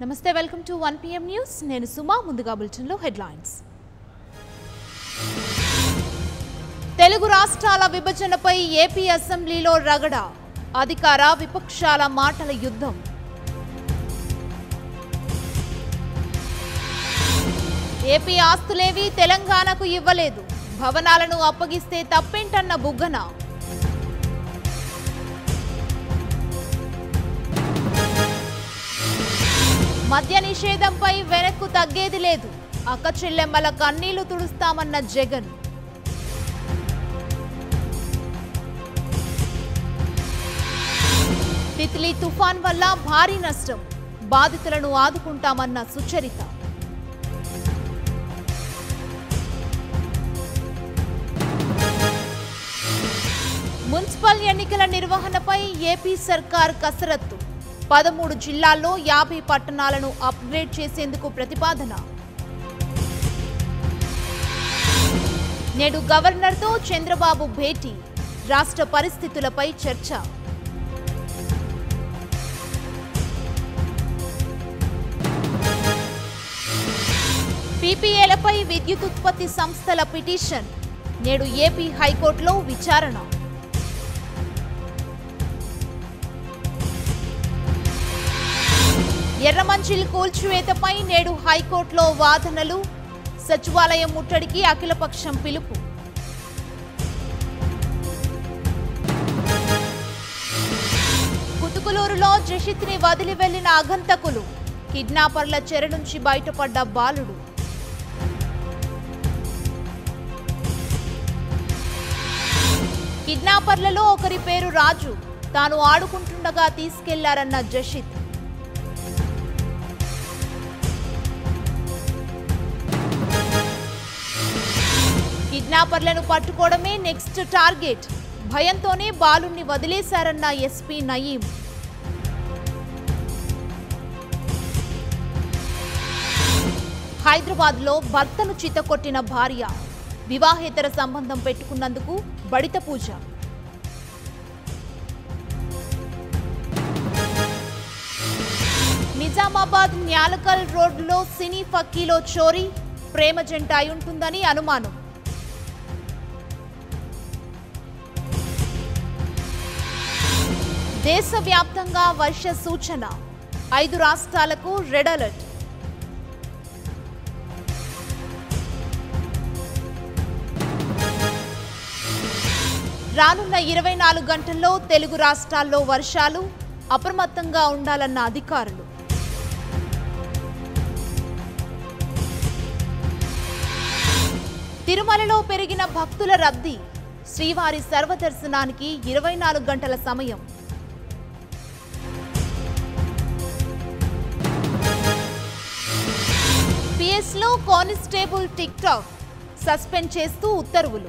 నమస్తే welcome to one PM news నేను సుమా ముందుగా బులెటిన్లో హెడ్లైన్స్ తెలుగు రాష్ట్రాల విభజనపై ఏపీ అసెంబ్లీలో రగడ అధికార విపక్షాల మాటల యుద్ధం ఏపీ ఆస్తులేవి తెలంగాణకు ఇవ్వలేదు భవనాలను అప్పగిస్తే తప్పేంటన్న బుగ్గన మద్య నిషేధంపై వెనక్కు తగ్గేది లేదు అక్క చెల్లెమ్మల కన్నీళ్లు తుడుస్తామన్న జగన్ తిత్లీ తుఫాన్ వల్ల భారీ నష్టం బాధితులను ఆదుకుంటామన్న సుచరిత మున్సిపల్ ఎన్నికల నిర్వహణపై ఏపీ సర్కార్ కసరత్తు పదమూడు జిల్లాల్లో యాభై పట్టణాలను అప్గ్రేడ్ చేసేందుకు ప్రతిపాదన నేడు గవర్నర్తో చంద్రబాబు భేటీ రాష్ట్ర పరిస్థితులపై చర్చ పీపీఏలపై విద్యుత్ ఉత్పత్తి సంస్థల పిటిషన్ నేడు ఏపీ హైకోర్టులో విచారణ ఎర్రమంచిల్ కూల్చివేతపై నేడు హైకోర్టులో వాదనలు సచివాలయం ముట్టడికి అఖిలపక్షం పిలుపు కుతుకులూరులో జషిత్ని వదిలి వెళ్లిన అగంతకులు కిడ్నాపర్ల చెర నుంచి బయటపడ్డ బాలుడు కిడ్నాపర్లలో ఒకరి పేరు రాజు తాను ఆడుకుంటుండగా తీసుకెళ్లారన్న జషిత్ కిడ్నాపర్లను పట్టుకోవడమే నెక్స్ట్ టార్గెట్ భయంతోనే బాలుణ్ణి వదిలేశారన్న ఎస్పీ నయీం హైదరాబాద్లో భర్తను చితకొట్టిన భార్య వివాహేతర సంబంధం పెట్టుకున్నందుకు బడిత పూజ నిజామాబాద్ న్యాలకల్ రోడ్లో సినీ ఫక్కీలో చోరీ ప్రేమ జంట అయి ఉంటుందని అనుమానం దేశవ్యాప్తంగా వర్ష సూచన ఐదు రాష్ట్రాలకు రెడ్ అలర్ట్ రానున్న ఇరవై నాలుగు గంటల్లో తెలుగు రాష్ట్రాల్లో వర్షాలు అప్రమత్తంగా ఉండాలన్న అధికారులు తిరుమలలో పెరిగిన భక్తుల రద్దీ శ్రీవారి సర్వదర్శనానికి ఇరవై నాలుగు గంటల సమయం పిఎస్లో కానిస్టేబుల్ టిక్ టాక్ సస్పెండ్ చేస్తూ ఉత్తర్వులు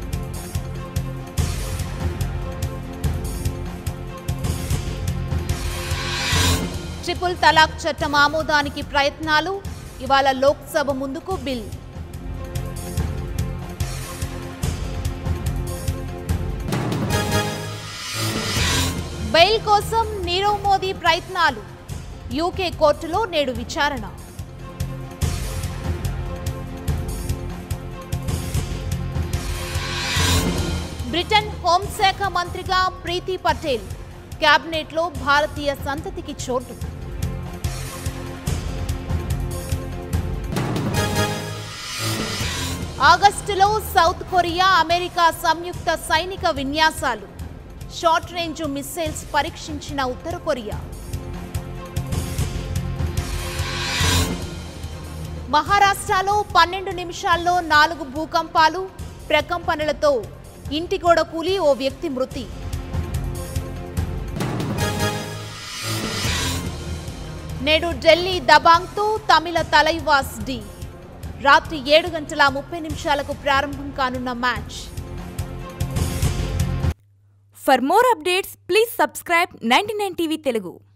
ట్రిపుల్ తలాక్ చట్టం ఆమోదానికి ప్రయత్నాలు ఇవాళ లోక్సభ ముందుకు బిల్ బెయిల్ కోసం నీరవ్ మోదీ ప్రయత్నాలు యూకే కోర్టులో నేడు విచారణ బ్రిటన్ హోంశాఖ మంత్రిగా ప్రీతి పటేల్ కేబినెట్లో భారతీయ సంతతికి చోటు ఆగస్టులో సౌత్ కొరియా అమెరికా సంయుక్త సైనిక విన్యాసాలు షార్ట్ రేంజ్ మిస్సైల్స్ పరీక్షించిన ఉత్తర కొరియా మహారాష్ట్రలో పన్నెండు నిమిషాల్లో నాలుగు భూకంపాలు ప్రకంపనలతో ఇంటి గోడ కూలి ఓ వ్యక్తి మృతి నేడు ఢిల్లీ దబాంగ్తో తమిళ తలైవాస్ డి రాత్రి ఏడు గంటల ముప్పై నిమిషాలకు ప్రారంభం కానున్న match For more updates, please subscribe 99 TV Telugu.